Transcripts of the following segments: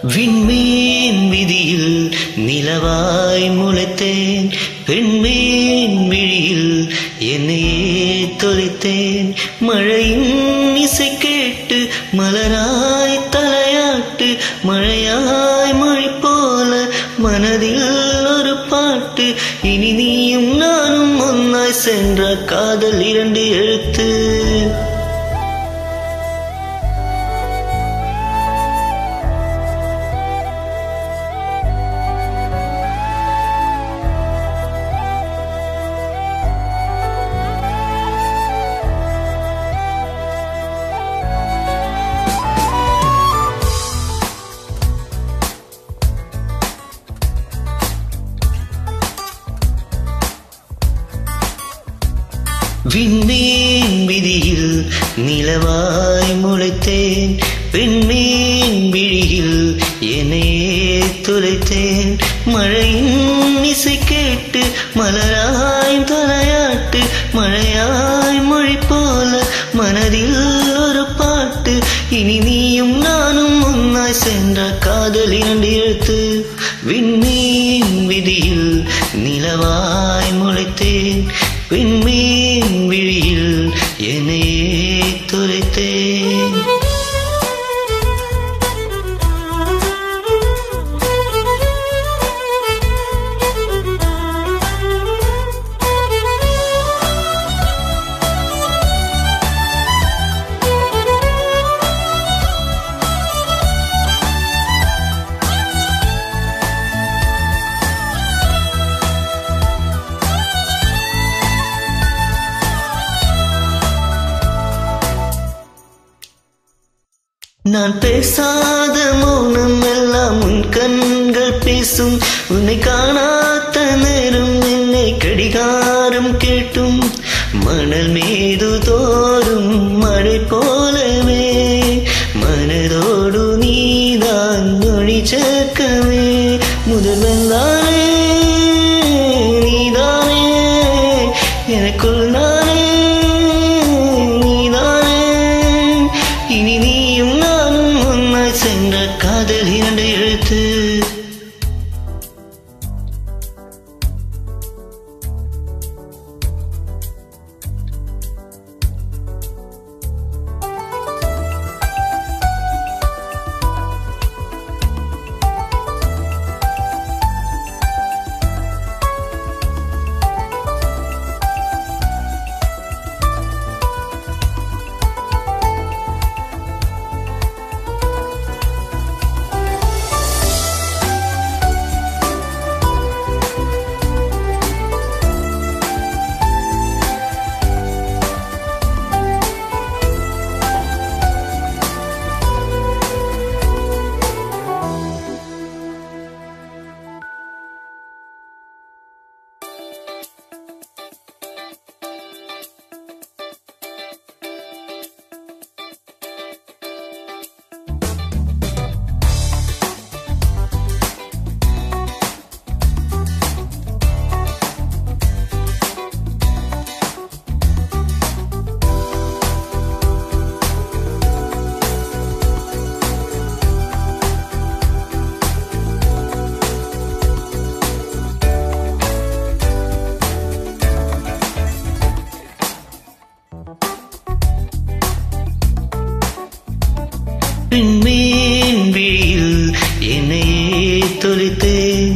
விண்மீன் விதியில் நிலவாய் முளைத்தேன் பெண்மீன் விழியில் என்னையே தொலைத்தேன் மழையின் இசை கேட்டு மலராய் தலையாட்டு மழையாய் மொழி போல மனதில் ஒரு பாட்டு இனி நீயும் நானும் ஒன்னாய் சென்ற காதல் இரண்டு எழுத்து விண்மீன் விதியில் நிலவாய் முளைத்தேன் பெண்மீன் விழியில் என்னையே துளைத்தேன் மழையின் இசை கேட்டு மலராய் தலையாட்டு மழையாய் மொழி போல மனதில் ஒரு பாட்டு இனி நீயும் நானும் முன்னாய் சென்ற காதல் இரண்டு எழுத்து விண்மீன் விதியில் நிலவாய் முளைத்தேன் விண்மீன் விழியில் என்னையே துரைத்தேன் நான் பேசாத மௌனம் எல்லாம் உன் கண்கள் பேசும் உன்னை காணாத நேரம் என்னை கடிகாரம் கேட்டும் மணல் மீது தோறும் மழை போலவே மனதோடு நீதான் நொழி சேர்க்கவே முதல்வன் தானே நீதானே எனக்குள் நானே நீதானே இனி நீயும் நானும் ஒன்னாய் சென்ற காதல் இரண்டு எழுத்து பெண்மீன் விழியில் என்னையே தொலைத்தேன்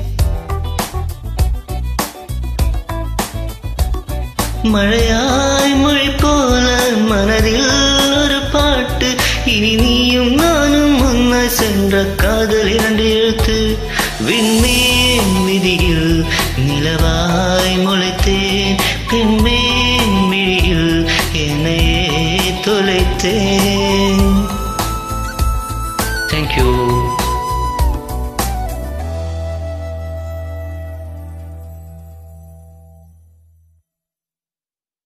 மழையாய் மொழி போல மனதில் ஒரு பாட்டு இனி நீயும் நானும் முன்னாய் சென்ற காதல் இரண்டு எழுத்து விண்மீன் விதியில் நிலவாய் முளைத்தேன் பெண்மீன் விழியில் என்னையே தொலைத்தேன் தேங்க்யூ